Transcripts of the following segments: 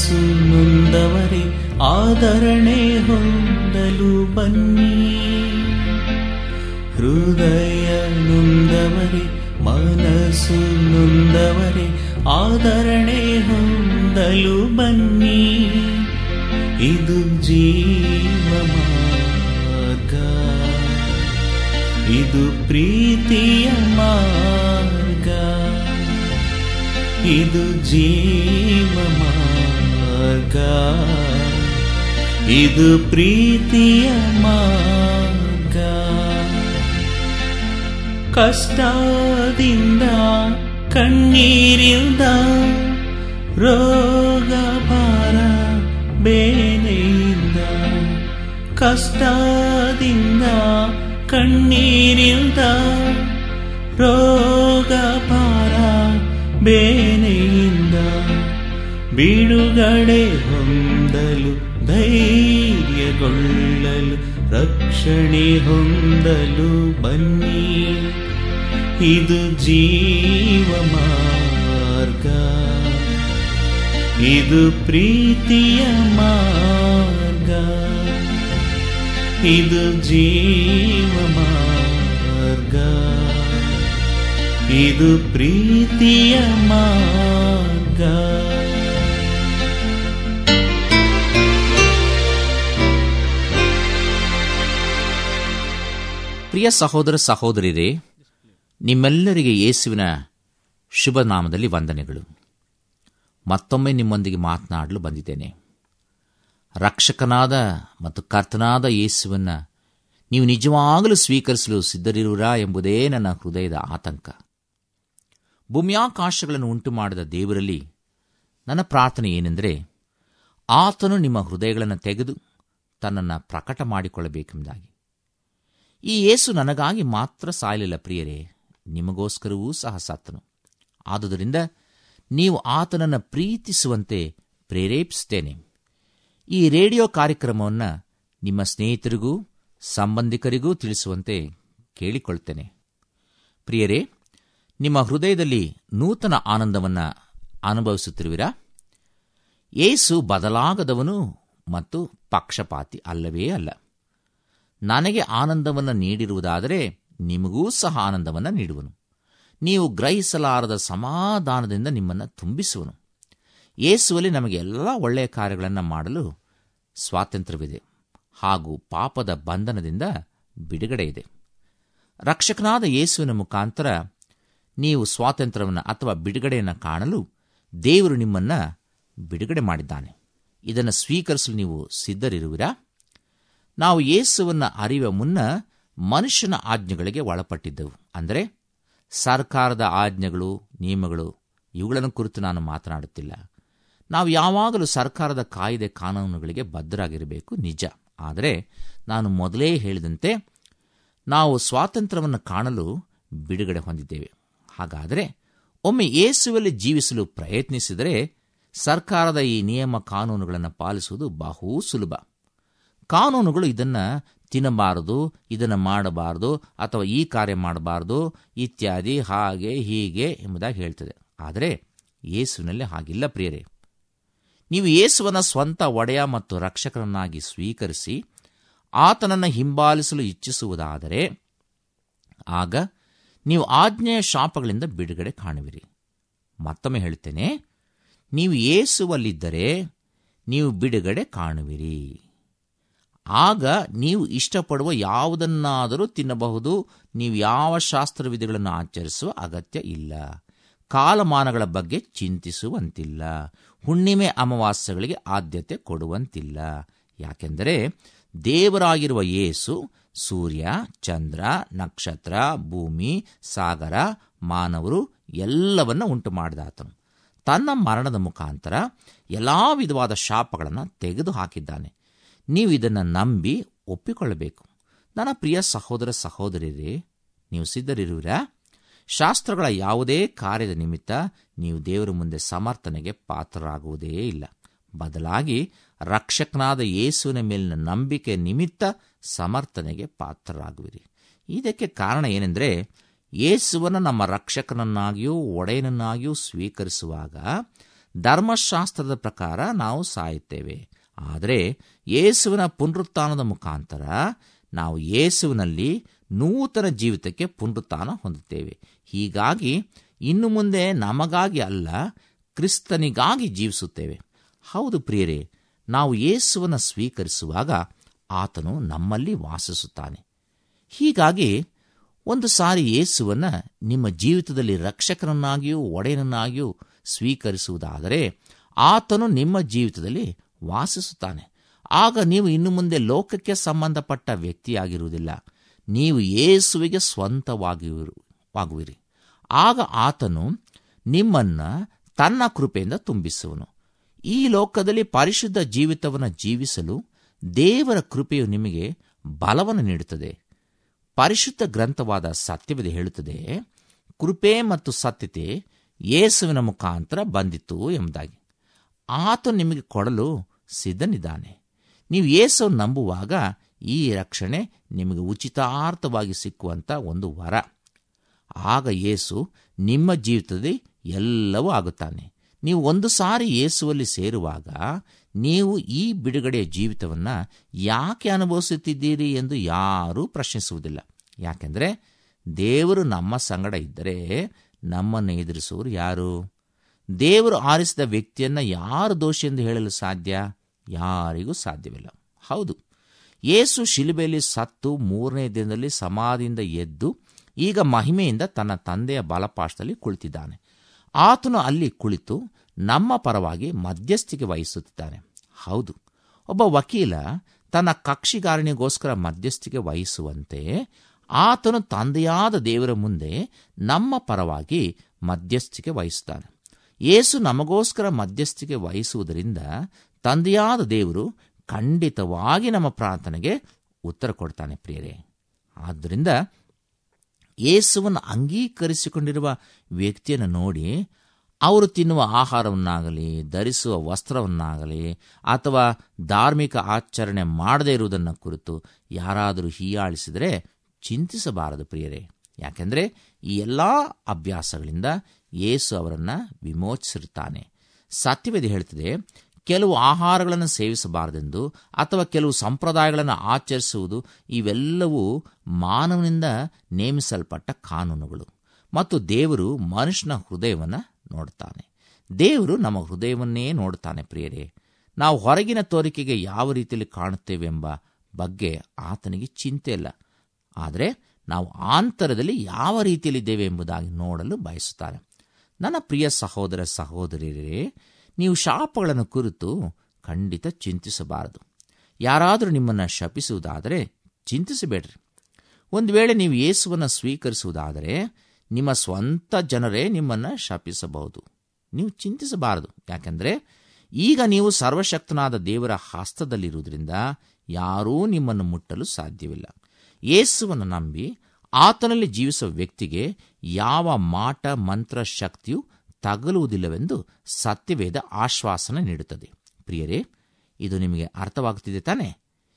ಮನಸ್ಸು ನೊಂದವರೇ ಆದರಣೆ ಹೊಂದಲು ಬನ್ನಿ ಹೃದಯ ನೊಂದವರೇ ಮನಸ್ಸು ನೊಂದವರೇ ಆದರಣೆ ಹೊಂದಲು ಬನ್ನಿ ಇದು ಜೀವ ಮಾರ್ಗ ಇದು ಪ್ರೀತಿಯ ಮಾರ್ಗ ಇದು ಜೀವ ಮಾರ್ಗ ಇದು ಪ್ರೀತಿಯ ಮಾರ್ಗ ಕಷ್ಟದಿಂದ ಕಣ್ಣೀರಿಂದ ರೋಗ ಭಾರ ಬೇನೆಯಿಂದ ಕಷ್ಟದಿಂದ ಕಣ್ಣೀರಿಂದ ರೋಗ ಭಾರ ಬೇನೆಯಿಂದ ಬಿಡುಗಡೆ ಹೊಂದಲು ಧೈರ್ಯಗೊಳ್ಳಲು ರಕ್ಷಣೆ ಹೊಂದಲು ಬನ್ನಿ ಇದು ಜೀವ ಮಾರ್ಗ ಇದು ಪ್ರೀತಿಯ ಮಾರ್ಗ ಇದು ಜೀವ ಮಾರ್ಗ ಇದು ಪ್ರೀತಿಯ ಮಾರ್ಗ ಪ್ರಿಯ ಸಹೋದರ ಸಹೋದರಿರೇ ನಿಮ್ಮೆಲ್ಲರಿಗೆ ಯೇಸುವಿನ ಶುಭ ನಾಮದಲ್ಲಿ ವಂದನೆಗಳು ಮತ್ತೊಮ್ಮೆ ನಿಮ್ಮೊಂದಿಗೆ ಮಾತನಾಡಲು ಬಂದಿದ್ದೇನೆ ರಕ್ಷಕನಾದ ಮತ್ತು ಕರ್ತನಾದ ಯೇಸುವನ್ನ ನೀವು ನಿಜವಾಗಲೂ ಸ್ವೀಕರಿಸಲು ಸಿದ್ಧರಿರುವಿರಾ ಎಂಬುದೇ ನನ್ನ ಹೃದಯದ ಆತಂಕ ಭೂಮ್ಯಾಕಾಶಗಳನ್ನು ಉಂಟು ಮಾಡಿದ ದೇವರಲ್ಲಿ ನನ್ನ ಪ್ರಾರ್ಥನೆ ಏನೆಂದರೆ ಆತನು ನಿಮ್ಮ ಹೃದಯಗಳನ್ನು ತೆಗೆದು ತನ್ನನ್ನು ಪ್ರಕಟ ಮಾಡಿಕೊಳ್ಳಬೇಕೆಂಬುದಾಗಿ ಈ ಯೇಸು ನನಗಾಗಿ ಮಾತ್ರ ಸಾಯಲಿಲ್ಲ ಪ್ರಿಯರೇ ನಿಮಗೋಸ್ಕರವೂ ಸಹ ಸತ್ತನು ಆದುದರಿಂದ ನೀವು ಆತನನ್ನು ಪ್ರೀತಿಸುವಂತೆ ಪ್ರೇರೇಪಿಸುತ್ತೇನೆ ಈ ರೇಡಿಯೋ ಕಾರ್ಯಕ್ರಮವನ್ನು ನಿಮ್ಮ ಸ್ನೇಹಿತರಿಗೂ ಸಂಬಂಧಿಕರಿಗೂ ತಿಳಿಸುವಂತೆ ಕೇಳಿಕೊಳ್ತೇನೆ ಪ್ರಿಯರೇ ನಿಮ್ಮ ಹೃದಯದಲ್ಲಿ ನೂತನ ಆನಂದವನ್ನು ಅನುಭವಿಸುತ್ತಿರುವಿರಾ ಏಸು ಬದಲಾಗದವನು ಮತ್ತು ಪಕ್ಷಪಾತಿ ಅಲ್ಲವೇ ಅಲ್ಲ ನನಗೆ ಆನಂದವನ್ನು ನೀಡಿರುವುದಾದರೆ ನಿಮಗೂ ಸಹ ಆನಂದವನ್ನು ನೀಡುವನು ನೀವು ಗ್ರಹಿಸಲಾರದ ಸಮಾಧಾನದಿಂದ ನಿಮ್ಮನ್ನು ತುಂಬಿಸುವನು ಯೇಸುವಲ್ಲಿ ನಮಗೆ ಎಲ್ಲ ಒಳ್ಳೆಯ ಕಾರ್ಯಗಳನ್ನು ಮಾಡಲು ಸ್ವಾತಂತ್ರ್ಯವಿದೆ ಹಾಗೂ ಪಾಪದ ಬಂಧನದಿಂದ ಬಿಡುಗಡೆ ಇದೆ ರಕ್ಷಕನಾದ ಯೇಸುವಿನ ಮುಖಾಂತರ ನೀವು ಸ್ವಾತಂತ್ರ್ಯವನ್ನು ಅಥವಾ ಬಿಡುಗಡೆಯನ್ನು ಕಾಣಲು ದೇವರು ನಿಮ್ಮನ್ನು ಬಿಡುಗಡೆ ಮಾಡಿದ್ದಾನೆ ಇದನ್ನು ಸ್ವೀಕರಿಸಲು ನೀವು ಸಿದ್ಧರಿರುವಿರಾ ನಾವು ಯೇಸುವನ್ನು ಅರಿಯುವ ಮುನ್ನ ಮನುಷ್ಯನ ಆಜ್ಞೆಗಳಿಗೆ ಒಳಪಟ್ಟಿದ್ದೆವು ಅಂದರೆ ಸರ್ಕಾರದ ಆಜ್ಞೆಗಳು ನಿಯಮಗಳು ಇವುಗಳನ್ನು ಕುರಿತು ನಾನು ಮಾತನಾಡುತ್ತಿಲ್ಲ ನಾವು ಯಾವಾಗಲೂ ಸರ್ಕಾರದ ಕಾಯ್ದೆ ಕಾನೂನುಗಳಿಗೆ ಬದ್ಧರಾಗಿರಬೇಕು ನಿಜ ಆದರೆ ನಾನು ಮೊದಲೇ ಹೇಳಿದಂತೆ ನಾವು ಸ್ವಾತಂತ್ರ್ಯವನ್ನು ಕಾಣಲು ಬಿಡುಗಡೆ ಹೊಂದಿದ್ದೇವೆ ಹಾಗಾದರೆ ಒಮ್ಮೆ ಯೇಸುವಲ್ಲಿ ಜೀವಿಸಲು ಪ್ರಯತ್ನಿಸಿದರೆ ಸರ್ಕಾರದ ಈ ನಿಯಮ ಕಾನೂನುಗಳನ್ನು ಪಾಲಿಸುವುದು ಬಹು ಸುಲಭ ಕಾನೂನುಗಳು ಇದನ್ನು ತಿನ್ನಬಾರದು ಇದನ್ನು ಮಾಡಬಾರದು ಅಥವಾ ಈ ಕಾರ್ಯ ಮಾಡಬಾರದು ಇತ್ಯಾದಿ ಹಾಗೆ ಹೀಗೆ ಎಂಬುದಾಗಿ ಹೇಳ್ತದೆ ಆದರೆ ಯೇಸುವಿನಲ್ಲಿ ಹಾಗಿಲ್ಲ ಪ್ರಿಯರೇ ನೀವು ಯೇಸುವನ ಸ್ವಂತ ಒಡೆಯ ಮತ್ತು ರಕ್ಷಕರನ್ನಾಗಿ ಸ್ವೀಕರಿಸಿ ಆತನನ್ನು ಹಿಂಬಾಲಿಸಲು ಇಚ್ಛಿಸುವುದಾದರೆ ಆಗ ನೀವು ಆಜ್ಞೆಯ ಶಾಪಗಳಿಂದ ಬಿಡುಗಡೆ ಕಾಣುವಿರಿ ಮತ್ತೊಮ್ಮೆ ಹೇಳುತ್ತೇನೆ ನೀವು ಯೇಸುವಲ್ಲಿದ್ದರೆ ನೀವು ಬಿಡುಗಡೆ ಕಾಣುವಿರಿ ಆಗ ನೀವು ಇಷ್ಟಪಡುವ ಯಾವುದನ್ನಾದರೂ ತಿನ್ನಬಹುದು ನೀವು ಯಾವ ಶಾಸ್ತ್ರವಿಧಿಗಳನ್ನು ಆಚರಿಸುವ ಅಗತ್ಯ ಇಲ್ಲ ಕಾಲಮಾನಗಳ ಬಗ್ಗೆ ಚಿಂತಿಸುವಂತಿಲ್ಲ ಹುಣ್ಣಿಮೆ ಅಮಾವಾಸ್ಯಗಳಿಗೆ ಆದ್ಯತೆ ಕೊಡುವಂತಿಲ್ಲ ಯಾಕೆಂದರೆ ದೇವರಾಗಿರುವ ಯೇಸು ಸೂರ್ಯ ಚಂದ್ರ ನಕ್ಷತ್ರ ಭೂಮಿ ಸಾಗರ ಮಾನವರು ಎಲ್ಲವನ್ನ ಉಂಟು ಮಾಡಿದಾತನು ತನ್ನ ಮರಣದ ಮುಖಾಂತರ ಎಲ್ಲಾ ವಿಧವಾದ ಶಾಪಗಳನ್ನು ತೆಗೆದು ಹಾಕಿದ್ದಾನೆ ನೀವು ಇದನ್ನು ನಂಬಿ ಒಪ್ಪಿಕೊಳ್ಳಬೇಕು ನನ್ನ ಪ್ರಿಯ ಸಹೋದರ ಸಹೋದರಿಯರೇ ನೀವು ಸಿದ್ಧರಿರುವಿರಾ ಶಾಸ್ತ್ರಗಳ ಯಾವುದೇ ಕಾರ್ಯದ ನಿಮಿತ್ತ ನೀವು ದೇವರ ಮುಂದೆ ಸಮರ್ಥನೆಗೆ ಪಾತ್ರರಾಗುವುದೇ ಇಲ್ಲ ಬದಲಾಗಿ ರಕ್ಷಕನಾದ ಯೇಸುವಿನ ಮೇಲಿನ ನಂಬಿಕೆ ನಿಮಿತ್ತ ಸಮರ್ಥನೆಗೆ ಪಾತ್ರರಾಗುವಿರಿ ಇದಕ್ಕೆ ಕಾರಣ ಏನೆಂದರೆ ಯೇಸುವನ್ನು ನಮ್ಮ ರಕ್ಷಕನನ್ನಾಗಿಯೂ ಒಡೆಯನನ್ನಾಗಿಯೂ ಸ್ವೀಕರಿಸುವಾಗ ಧರ್ಮಶಾಸ್ತ್ರದ ಪ್ರಕಾರ ನಾವು ಸಾಯುತ್ತೇವೆ ಆದರೆ ಯೇಸುವಿನ ಪುನರುತ್ಥಾನದ ಮುಖಾಂತರ ನಾವು ಯೇಸುವಿನಲ್ಲಿ ನೂತನ ಜೀವಿತಕ್ಕೆ ಪುನರುತ್ಥಾನ ಹೊಂದುತ್ತೇವೆ ಹೀಗಾಗಿ ಇನ್ನು ಮುಂದೆ ನಮಗಾಗಿ ಅಲ್ಲ ಕ್ರಿಸ್ತನಿಗಾಗಿ ಜೀವಿಸುತ್ತೇವೆ ಹೌದು ಪ್ರಿಯರೇ ನಾವು ಯೇಸುವನ್ನು ಸ್ವೀಕರಿಸುವಾಗ ಆತನು ನಮ್ಮಲ್ಲಿ ವಾಸಿಸುತ್ತಾನೆ ಹೀಗಾಗಿ ಒಂದು ಸಾರಿ ಯೇಸುವನ್ನು ನಿಮ್ಮ ಜೀವಿತದಲ್ಲಿ ರಕ್ಷಕನನ್ನಾಗಿಯೂ ಒಡೆಯನನ್ನಾಗಿಯೂ ಸ್ವೀಕರಿಸುವುದಾದರೆ ಆತನು ನಿಮ್ಮ ಜೀವಿತದಲ್ಲಿ ವಾಸಿಸುತ್ತಾನೆ ಆಗ ನೀವು ಇನ್ನು ಮುಂದೆ ಲೋಕಕ್ಕೆ ಸಂಬಂಧಪಟ್ಟ ವ್ಯಕ್ತಿಯಾಗಿರುವುದಿಲ್ಲ ನೀವು ಯೇಸುವಿಗೆ ಸ್ವಂತವಾಗಿರುವಿರಿ ಆಗ ಆತನು ನಿಮ್ಮನ್ನ ತನ್ನ ಕೃಪೆಯಿಂದ ತುಂಬಿಸುವನು ಈ ಲೋಕದಲ್ಲಿ ಪರಿಶುದ್ಧ ಜೀವಿತವನ್ನು ಜೀವಿಸಲು ದೇವರ ಕೃಪೆಯು ನಿಮಗೆ ಬಲವನ್ನು ನೀಡುತ್ತದೆ ಪರಿಶುದ್ಧ ಗ್ರಂಥವಾದ ಸತ್ಯವಿದೆ ಹೇಳುತ್ತದೆ ಕೃಪೆ ಮತ್ತು ಸತ್ಯತೆ ಯೇಸುವಿನ ಮುಖಾಂತರ ಬಂದಿತು ಎಂಬುದಾಗಿ ಆತ ನಿಮಗೆ ಕೊಡಲು ಸಿದ್ಧನಿದ್ದಾನೆ ನೀವು ಯೇಸು ನಂಬುವಾಗ ಈ ರಕ್ಷಣೆ ನಿಮಗೆ ಉಚಿತಾರ್ಥವಾಗಿ ಸಿಕ್ಕುವಂತ ಒಂದು ವರ ಆಗ ಯೇಸು ನಿಮ್ಮ ಜೀವಿತದಲ್ಲಿ ಎಲ್ಲವೂ ಆಗುತ್ತಾನೆ ನೀವು ಒಂದು ಸಾರಿ ಯೇಸುವಲ್ಲಿ ಸೇರುವಾಗ ನೀವು ಈ ಬಿಡುಗಡೆಯ ಜೀವಿತವನ್ನು ಯಾಕೆ ಅನುಭವಿಸುತ್ತಿದ್ದೀರಿ ಎಂದು ಯಾರೂ ಪ್ರಶ್ನಿಸುವುದಿಲ್ಲ ಯಾಕೆಂದರೆ ದೇವರು ನಮ್ಮ ಸಂಗಡ ಇದ್ದರೆ ನಮ್ಮನ್ನು ಎದುರಿಸುವರು ಯಾರು ದೇವರು ಆರಿಸಿದ ವ್ಯಕ್ತಿಯನ್ನು ಯಾರು ದೋಷಿ ಎಂದು ಹೇಳಲು ಸಾಧ್ಯ ಯಾರಿಗೂ ಸಾಧ್ಯವಿಲ್ಲ ಹೌದು ಯೇಸು ಶಿಲುಬೆಯಲ್ಲಿ ಸತ್ತು ಮೂರನೇ ದಿನದಲ್ಲಿ ಸಮಾಧಿಯಿಂದ ಎದ್ದು ಈಗ ಮಹಿಮೆಯಿಂದ ತನ್ನ ತಂದೆಯ ಬಲಪಾಶದಲ್ಲಿ ಕುಳಿತಿದ್ದಾನೆ ಆತನು ಅಲ್ಲಿ ಕುಳಿತು ನಮ್ಮ ಪರವಾಗಿ ಮಧ್ಯಸ್ಥಿಕೆ ವಹಿಸುತ್ತಿದ್ದಾನೆ ಹೌದು ಒಬ್ಬ ವಕೀಲ ತನ್ನ ಕಕ್ಷಿಗಾರನಿಗೋಸ್ಕರ ಮಧ್ಯಸ್ಥಿಕೆ ವಹಿಸುವಂತೆ ಆತನು ತಂದೆಯಾದ ದೇವರ ಮುಂದೆ ನಮ್ಮ ಪರವಾಗಿ ಮಧ್ಯಸ್ಥಿಕೆ ವಹಿಸುತ್ತಾನೆ ಯೇಸು ನಮಗೋಸ್ಕರ ಮಧ್ಯಸ್ಥಿಕೆ ವಹಿಸುವುದರಿಂದ ತಂದೆಯಾದ ದೇವರು ಖಂಡಿತವಾಗಿ ನಮ್ಮ ಪ್ರಾರ್ಥನೆಗೆ ಉತ್ತರ ಕೊಡ್ತಾನೆ ಪ್ರಿಯರೇ ಆದ್ದರಿಂದ ಯೇಸುವನ್ನು ಅಂಗೀಕರಿಸಿಕೊಂಡಿರುವ ವ್ಯಕ್ತಿಯನ್ನು ನೋಡಿ ಅವರು ತಿನ್ನುವ ಆಹಾರವನ್ನಾಗಲಿ ಧರಿಸುವ ವಸ್ತ್ರವನ್ನಾಗಲಿ ಅಥವಾ ಧಾರ್ಮಿಕ ಆಚರಣೆ ಮಾಡದೇ ಇರುವುದನ್ನು ಕುರಿತು ಯಾರಾದರೂ ಹೀಯಾಳಿಸಿದರೆ ಚಿಂತಿಸಬಾರದು ಪ್ರಿಯರೇ ಯಾಕೆಂದರೆ ಈ ಎಲ್ಲ ಅಭ್ಯಾಸಗಳಿಂದ ಯೇಸು ಅವರನ್ನು ವಿಮೋಚಿಸಿರುತ್ತಾನೆ ಸತ್ಯವೇದ ಹೇಳ್ತದೆ ಕೆಲವು ಆಹಾರಗಳನ್ನು ಸೇವಿಸಬಾರದೆಂದು ಅಥವಾ ಕೆಲವು ಸಂಪ್ರದಾಯಗಳನ್ನು ಆಚರಿಸುವುದು ಇವೆಲ್ಲವೂ ಮಾನವನಿಂದ ನೇಮಿಸಲ್ಪಟ್ಟ ಕಾನೂನುಗಳು ಮತ್ತು ದೇವರು ಮನುಷ್ಯನ ಹೃದಯವನ್ನು ನೋಡ್ತಾನೆ ದೇವರು ನಮ್ಮ ಹೃದಯವನ್ನೇ ನೋಡ್ತಾನೆ ಪ್ರಿಯರೇ ನಾವು ಹೊರಗಿನ ತೋರಿಕೆಗೆ ಯಾವ ರೀತಿಯಲ್ಲಿ ಕಾಣುತ್ತೇವೆಂಬ ಬಗ್ಗೆ ಆತನಿಗೆ ಚಿಂತೆ ಇಲ್ಲ ಆದರೆ ನಾವು ಆಂತರದಲ್ಲಿ ಯಾವ ರೀತಿಯಲ್ಲಿದ್ದೇವೆ ಎಂಬುದಾಗಿ ನೋಡಲು ಬಯಸುತ್ತಾನೆ ನನ್ನ ಪ್ರಿಯ ಸಹೋದರ ಸಹೋದರಿಯರೇ ನೀವು ಶಾಪಗಳನ್ನು ಕುರಿತು ಖಂಡಿತ ಚಿಂತಿಸಬಾರದು ಯಾರಾದರೂ ನಿಮ್ಮನ್ನು ಶಪಿಸುವುದಾದರೆ ಚಿಂತಿಸಬೇಡ್ರಿ ಒಂದು ವೇಳೆ ನೀವು ಯೇಸುವನ್ನು ಸ್ವೀಕರಿಸುವುದಾದರೆ ನಿಮ್ಮ ಸ್ವಂತ ಜನರೇ ನಿಮ್ಮನ್ನು ಶಪಿಸಬಹುದು ನೀವು ಚಿಂತಿಸಬಾರದು ಯಾಕೆಂದರೆ ಈಗ ನೀವು ಸರ್ವಶಕ್ತನಾದ ದೇವರ ಹಸ್ತದಲ್ಲಿರುವುದರಿಂದ ಯಾರೂ ನಿಮ್ಮನ್ನು ಮುಟ್ಟಲು ಸಾಧ್ಯವಿಲ್ಲ ಯೇಸುವನ್ನು ನಂಬಿ ಆತನಲ್ಲಿ ಜೀವಿಸುವ ವ್ಯಕ್ತಿಗೆ ಯಾವ ಮಾಟ ಮಂತ್ರ ಶಕ್ತಿಯು ತಗಲುವುದಿಲ್ಲವೆಂದು ಸತ್ಯವೇದ ಆಶ್ವಾಸನೆ ನೀಡುತ್ತದೆ ಪ್ರಿಯರೇ ಇದು ನಿಮಗೆ ಅರ್ಥವಾಗುತ್ತಿದೆ ತಾನೆ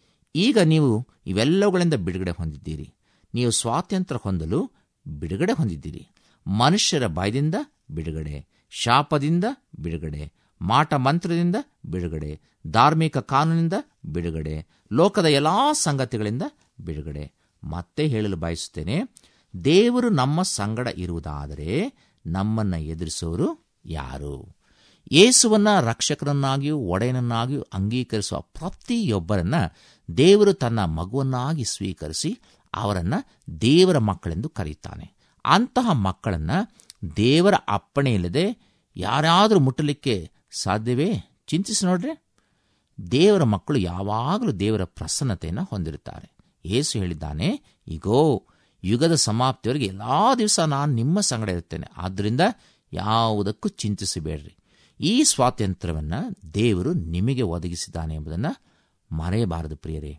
ಈಗ ನೀವು ಇವೆಲ್ಲವುಗಳಿಂದ ಬಿಡುಗಡೆ ಹೊಂದಿದ್ದೀರಿ ನೀವು ಸ್ವಾತಂತ್ರ್ಯ ಹೊಂದಲು ಬಿಡುಗಡೆ ಹೊಂದಿದ್ದೀರಿ ಮನುಷ್ಯರ ಭಯದಿಂದ ಬಿಡುಗಡೆ ಶಾಪದಿಂದ ಬಿಡುಗಡೆ ಮಾಟ ಮಂತ್ರದಿಂದ ಬಿಡುಗಡೆ ಧಾರ್ಮಿಕ ಕಾನೂನಿಂದ ಬಿಡುಗಡೆ ಲೋಕದ ಎಲ್ಲಾ ಸಂಗತಿಗಳಿಂದ ಬಿಡುಗಡೆ ಮತ್ತೆ ಹೇಳಲು ಬಯಸುತ್ತೇನೆ ದೇವರು ನಮ್ಮ ಸಂಗಡ ಇರುವುದಾದರೆ ನಮ್ಮನ್ನ ಎದುರಿಸೋರು ಯಾರು ಯೇಸುವನ್ನ ರಕ್ಷಕರನ್ನಾಗಿಯೂ ಒಡೆಯನನ್ನಾಗಿಯೂ ಅಂಗೀಕರಿಸುವ ಪ್ರತಿಯೊಬ್ಬರನ್ನ ದೇವರು ತನ್ನ ಮಗುವನ್ನಾಗಿ ಸ್ವೀಕರಿಸಿ ಅವರನ್ನ ದೇವರ ಮಕ್ಕಳೆಂದು ಕರೆಯುತ್ತಾನೆ ಅಂತಹ ಮಕ್ಕಳನ್ನ ದೇವರ ಅಪ್ಪಣೆ ಇಲ್ಲದೆ ಯಾರಾದರೂ ಮುಟ್ಟಲಿಕ್ಕೆ ಸಾಧ್ಯವೇ ಚಿಂತಿಸಿ ನೋಡ್ರೆ ದೇವರ ಮಕ್ಕಳು ಯಾವಾಗಲೂ ದೇವರ ಪ್ರಸನ್ನತೆಯನ್ನು ಹೊಂದಿರುತ್ತಾರೆ ಯೇಸು ಹೇಳಿದ್ದಾನೆ ಈಗೋ ಯುಗದ ಸಮಾಪ್ತಿಯವರೆಗೆ ಎಲ್ಲಾ ದಿವಸ ನಾನು ನಿಮ್ಮ ಸಂಗಡ ಇರುತ್ತೇನೆ ಆದ್ದರಿಂದ ಯಾವುದಕ್ಕೂ ಚಿಂತಿಸಬೇಡ್ರಿ ಈ ಸ್ವಾತಂತ್ರ್ಯವನ್ನು ದೇವರು ನಿಮಗೆ ಒದಗಿಸಿದ್ದಾನೆ ಎಂಬುದನ್ನು ಮರೆಯಬಾರದು ಪ್ರಿಯರೇ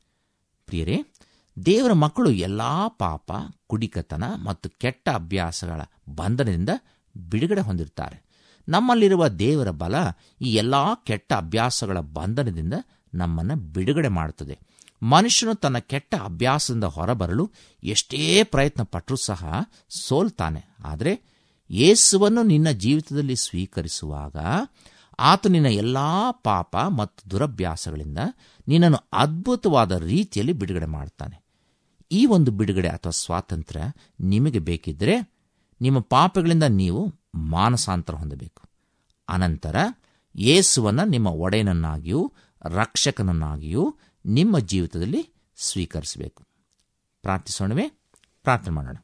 ಪ್ರಿಯರೇ ದೇವರ ಮಕ್ಕಳು ಎಲ್ಲಾ ಪಾಪ ಕುಡಿಕತನ ಮತ್ತು ಕೆಟ್ಟ ಅಭ್ಯಾಸಗಳ ಬಂಧನದಿಂದ ಬಿಡುಗಡೆ ಹೊಂದಿರುತ್ತಾರೆ ನಮ್ಮಲ್ಲಿರುವ ದೇವರ ಬಲ ಈ ಎಲ್ಲಾ ಕೆಟ್ಟ ಅಭ್ಯಾಸಗಳ ಬಂಧನದಿಂದ ನಮ್ಮನ್ನು ಬಿಡುಗಡೆ ಮಾಡುತ್ತದೆ ಮನುಷ್ಯನು ತನ್ನ ಕೆಟ್ಟ ಅಭ್ಯಾಸದಿಂದ ಹೊರಬರಲು ಎಷ್ಟೇ ಪ್ರಯತ್ನ ಪಟ್ಟರೂ ಸಹ ಸೋಲ್ತಾನೆ ಆದರೆ ಯೇಸುವನ್ನು ನಿನ್ನ ಜೀವಿತದಲ್ಲಿ ಸ್ವೀಕರಿಸುವಾಗ ಆತ ನಿನ್ನ ಎಲ್ಲಾ ಪಾಪ ಮತ್ತು ದುರಭ್ಯಾಸಗಳಿಂದ ನಿನ್ನನ್ನು ಅದ್ಭುತವಾದ ರೀತಿಯಲ್ಲಿ ಬಿಡುಗಡೆ ಮಾಡ್ತಾನೆ ಈ ಒಂದು ಬಿಡುಗಡೆ ಅಥವಾ ಸ್ವಾತಂತ್ರ್ಯ ನಿಮಗೆ ಬೇಕಿದ್ದರೆ ನಿಮ್ಮ ಪಾಪಗಳಿಂದ ನೀವು ಮಾನಸಾಂತರ ಹೊಂದಬೇಕು ಅನಂತರ ಯೇಸುವನ್ನು ನಿಮ್ಮ ಒಡೆಯನನ್ನಾಗಿಯೂ ರಕ್ಷಕನನ್ನಾಗಿಯೂ ನಿಮ್ಮ ಜೀವಿತದಲ್ಲಿ ಸ್ವೀಕರಿಸಬೇಕು ಪ್ರಾರ್ಥಿಸೋಣವೇ ಪ್ರಾರ್ಥನೆ ಮಾಡೋಣ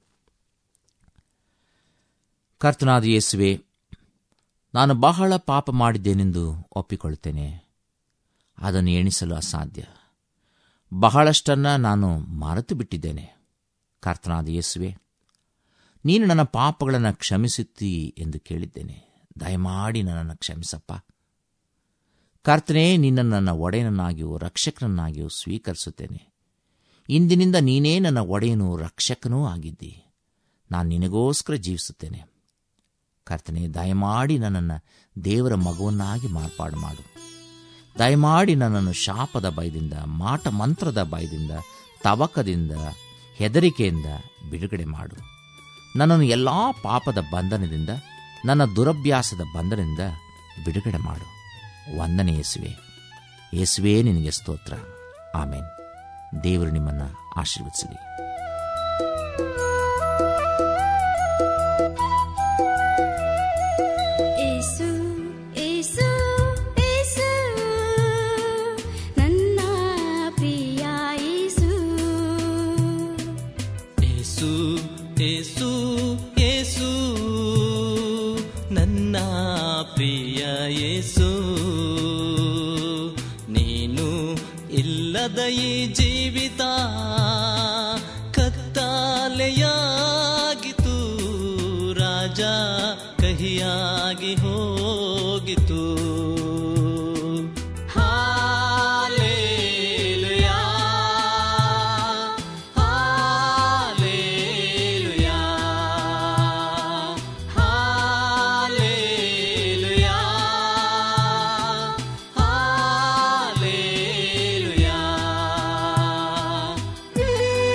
ಕರ್ತನಾದ ಯೇಸುವೆ ನಾನು ಬಹಳ ಪಾಪ ಮಾಡಿದ್ದೇನೆಂದು ಒಪ್ಪಿಕೊಳ್ಳುತ್ತೇನೆ ಅದನ್ನು ಎಣಿಸಲು ಅಸಾಧ್ಯ ಬಹಳಷ್ಟನ್ನ ನಾನು ಮರೆತು ಬಿಟ್ಟಿದ್ದೇನೆ ಕರ್ತನಾದ ಯೇಸುವೆ ನೀನು ನನ್ನ ಪಾಪಗಳನ್ನು ಕ್ಷಮಿಸುತ್ತೀ ಎಂದು ಕೇಳಿದ್ದೇನೆ ದಯಮಾಡಿ ನನ್ನನ್ನು ಕ್ಷಮಿಸಪ್ಪ ಕರ್ತನೇ ನಿನ್ನನ್ನು ನನ್ನ ಒಡೆಯನನ್ನಾಗಿಯೂ ರಕ್ಷಕನನ್ನಾಗಿಯೂ ಸ್ವೀಕರಿಸುತ್ತೇನೆ ಇಂದಿನಿಂದ ನೀನೇ ನನ್ನ ಒಡೆಯನೂ ರಕ್ಷಕನೂ ಆಗಿದ್ದಿ ನಾನು ನಿನಗೋಸ್ಕರ ಜೀವಿಸುತ್ತೇನೆ ಕರ್ತನೆ ದಯಮಾಡಿ ನನ್ನನ್ನು ದೇವರ ಮಗುವನ್ನಾಗಿ ಮಾರ್ಪಾಡು ಮಾಡು ದಯಮಾಡಿ ನನ್ನನ್ನು ಶಾಪದ ಭಯದಿಂದ ಮಾಟ ಮಂತ್ರದ ಭಯದಿಂದ ತವಕದಿಂದ ಹೆದರಿಕೆಯಿಂದ ಬಿಡುಗಡೆ ಮಾಡು ನನ್ನನ್ನು ಎಲ್ಲ ಪಾಪದ ಬಂಧನದಿಂದ ನನ್ನ ದುರಭ್ಯಾಸದ ಬಂಧನದಿಂದ ಬಿಡುಗಡೆ ಮಾಡು ವಂದನೆ ಯೇಸುವೆ ಯೇಸುವೇ ನಿನಗೆ ಸ್ತೋತ್ರ ಆಮೇನ್ ದೇವರು ನಿಮ್ಮನ್ನು ಆಶೀರ್ವದಿಸಲಿ ಏಸು ಏಸು ಏಸು ನನ್ನ ಪ್ರಿಯ ಏಸು ಏಸು ಏಸು ಏಸು ನನ್ನ ಪ್ರಿಯ ಏಸು ನೀನು ಇಲ್ಲದ ಈ ಜೀವಿತ ಕತ್ತಾಲೆಯಾಗಿತು ರಾಜ ಕಹಿಯಾಗಿ ಹೋಗಿತು ಹಾಲೇಲುಯಾ ಹಾಲೇಲುಯಾ ಹಾಲೇಲುಯಾ ಹಾಲೇಲುಯಾ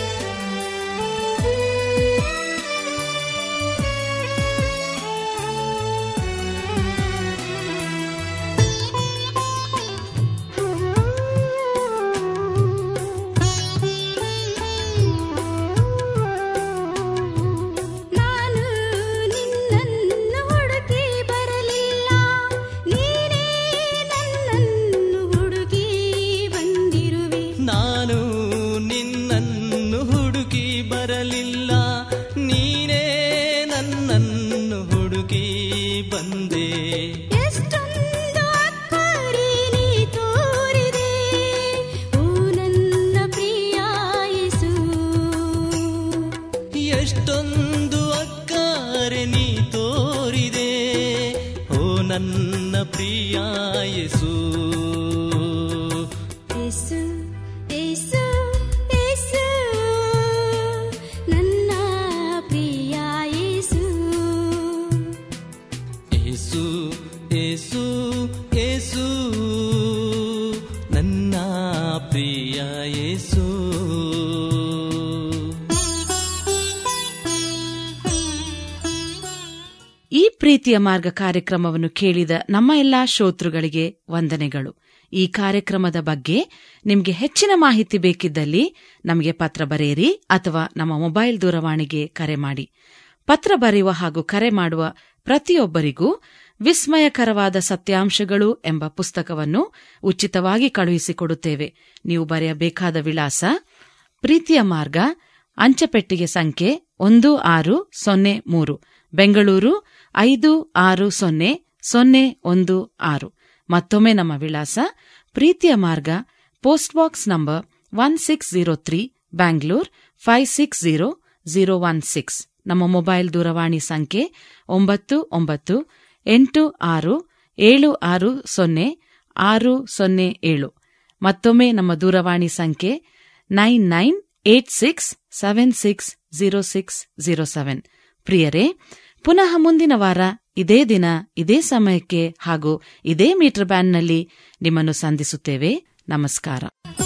ನಾನು ನಿನ್ನನ್ನು ಹುಡುಕಿ ಬರಲಿಲ್ಲ ನೀನೇ ನನ್ನನ್ನು ಹುಡುಕಿ ಬಂದಿರುವೆ ನಾನು ನಿನ್ನನ್ನು ಹುಡುಕಿ ಬರಲಿಲ್ಲ ನೀನೇ ನನ್ನನ್ನು ಹುಡುಕಿ ಬಂದೆ ಎಷ್ಟೊಂದು ಅಕ್ಕರೆ ನೀ ತೋರಿದೆ ಓ ನನ್ನ ಪ್ರಿಯ ಯೇಸು ಎಷ್ಟೊಂದು ಅಕ್ಕಾರೆ ನೀ ತೋರಿದೆ ಓ ನನ್ನ ಪ್ರಿಯ ಯೇಸು ಏಸು ಏಸು ಏಸು ನನ್ನ ಪ್ರಿಯ ಯೇಸು ಏಸು ಏಸು ಏಸು ನನ್ನ ಪ್ರಿಯ ಯೇಸು ಈ ಪ್ರೀತಿಯ ಮಾರ್ಗ ಕಾರ್ಯಕ್ರಮವನ್ನು ಕೇಳಿದ ನಮ್ಮ ಎಲ್ಲಾ ಶ್ರೋತೃಗಳಿಗೆ ವಂದನೆಗಳು ಈ ಕಾರ್ಯಕ್ರಮದ ಬಗ್ಗೆ ನಿಮಗೆ ಹೆಚ್ಚಿನ ಮಾಹಿತಿ ಬೇಕಿದ್ದಲ್ಲಿ ನಮಗೆ ಪತ್ರ ಬರೆಯಿರಿ ಅಥವಾ ನಮ್ಮ ಮೊಬೈಲ್ ದೂರವಾಣಿಗೆ ಕರೆ ಮಾಡಿ ಪತ್ರ ಬರೆಯುವ ಹಾಗೂ ಕರೆ ಮಾಡುವ ಪ್ರತಿಯೊಬ್ಬರಿಗೂ ವಿಸ್ಮಯಕರವಾದ ಸತ್ಯಾಂಶಗಳು ಎಂಬ ಪುಸ್ತಕವನ್ನು ಉಚಿತವಾಗಿ ಕಳುಹಿಸಿಕೊಡುತ್ತೇವೆ ನೀವು ಬರೆಯಬೇಕಾದ ವಿಳಾಸ ಪ್ರೀತಿಯ ಮಾರ್ಗ ಅಂಚೆಪೆಟ್ಟಿಗೆ ಸಂಖ್ಯೆ ಒಂದು ಆರು ಸೊನ್ನೆ ಮೂರು ಬೆಂಗಳೂರು ಐದು ಆರು ಸೊನ್ನೆ ಸೊನ್ನೆ ಒಂದು ಆರು ಮತ್ತೊಮ್ಮೆ ನಮ್ಮ ವಿಳಾಸ ಪ್ರೀತಿಯ ಮಾರ್ಗ post box number one six zero three Bangalore five six zero zero one six ನಮ್ಮ ಮೊಬೈಲ್ ದೂರವಾಣಿ ಸಂಖ್ಯೆ ಒಂಬತ್ತು ಒಂಬತ್ತು ಎಂಟು ಆರು ಏಳು ಆರು ಸೊನ್ನೆ ಆರು ಸೊನ್ನೆ ಏಳು ಮತ್ತೊಮ್ಮೆ ನಮ್ಮ ದೂರವಾಣಿ ಸಂಖ್ಯೆ nine nine eight six seven six zero six zero seven ಪ್ರಿಯರೇ ಪುನಃ ಮುಂದಿನ ವಾರ ಇದೇ ದಿನ ಇದೇ ಸಮಯಕ್ಕೆ ಹಾಗೂ ಇದೇ ಮೀಟರ್ ಬ್ಯಾಂಡ್ನಲ್ಲಿ ನಿಮ್ಮನ್ನು ಸಂಧಿಸುತ್ತೇವೆ ನಮಸ್ಕಾರ